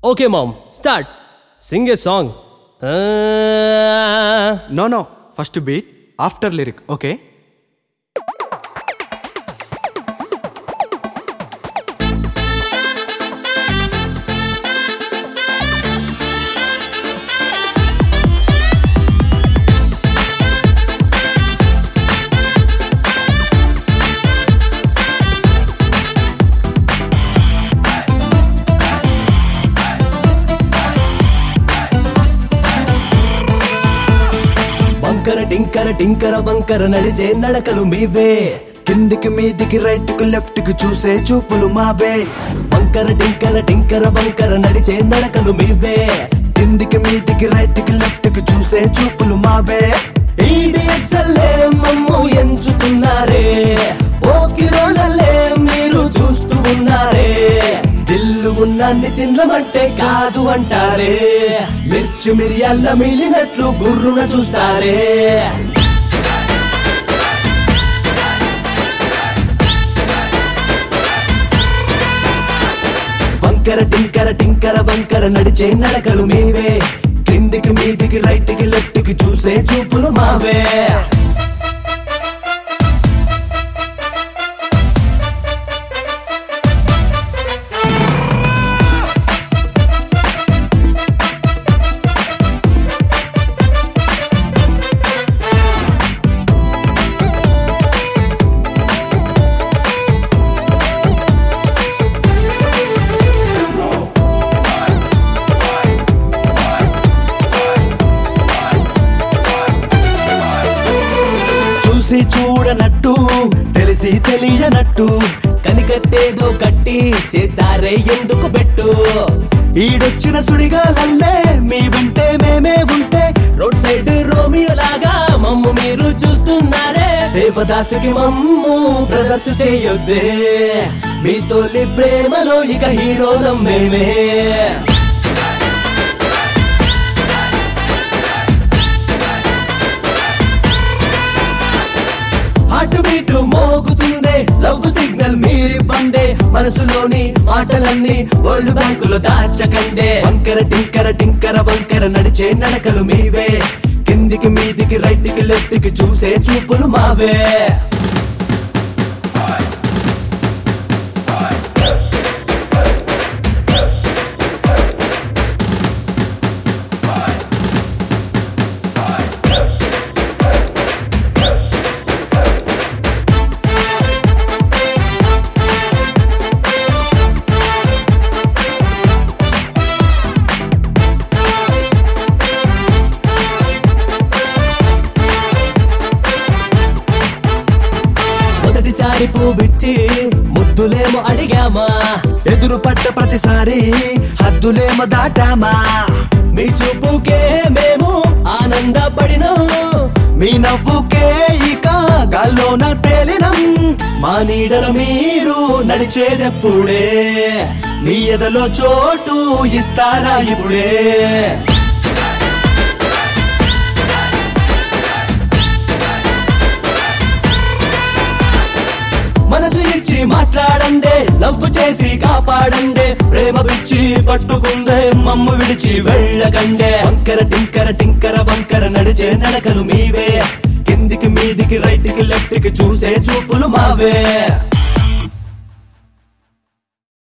Okay, mom, start. Sing a song. Uh, no no first beat after lyric okay వంకర టింకర టింకర వంకర నడిచే నడకలు మీవే కిందికి మీదికి రైట్ కి లెఫ్ట్ కి చూసే చూపులు మావే వంకర టింకర టింకర వంకర నడిచే నడకలు మీవే కిందికి మీదికి రైట్ కి లెఫ్ట్ కి చూసే చూపులు మావే ఈడియట్సల్లే మమ్ము ఎంచుకున్నారే ఓకిరోళ్ళల్లే మీరు చూస్తూ ఉన్నారే దిల్లు ఉన్న తినమంటే కాదు అంటారే మిర్చి మిరియాల మిలినట్లు గుర్రున చూస్తారే వంకర టింకర టింకర వంకర నడిచే నడకలు మీవే కిందికి మీదికి రైట్ కి లెఫ్ట్ కి చూసే చూపులు మావే చూసి చూడనట్టు తెలిసి తెలియనట్టు కనికట్టేదో కట్టి చేస్తారే ఎందుకు పెట్టు ఈడొచ్చిన సుడిగాలల్లే మీ వెంటే మేమే ఉంటే రోడ్ సైడ్ రోమియో లాగా మమ్ము మీరు చూస్తున్నారే దేవదాసుకి మమ్ము బ్రదర్స్ చేయొద్దే మీ తోలి ప్రేమలో ఇక హీరోలం మేమే హార్ట్ బీట్ మోగుతుందే లవ్ సిగ్నల్ మీరి పండే మనసులోని మాటలన్నీ వరల్డ్ బ్యాంకులో దాచకండే వంకర టింకర టింకర వంకర నడిచే నడకలు మీవే కిందికి మీదికి రైట్ కి లెఫ్ట్ కి చూసే చూపులు మావే మొదటిసారి పువ్విచ్చి ముద్దులేమో అడిగామా ఎదురు పడ్డ ప్రతిసారి హద్దులేమో దాటామా మీ చూపుకే మేము ఆనందపడినాం మీ నవ్వుకే ఇక గాల్లోన తేలినం మా నీడల మీరు నడిచేదెప్పుడే మీ ఎదలో చోటు ఇస్తారా ఇప్పుడే మనసు ఇచ్చి మాట్లాడండే లవ్ చేసి కాపాడండే ప్రేమ పిచ్చి పట్టుకుందే మమ్మ విడిచి వెళ్ళకండే వంకర టింకర టింకర వంకర నడిచే నడకలు మీవే కిందికి మీదికి రైట్ కి లెఫ్ట్ కి చూసే చూపులు మావే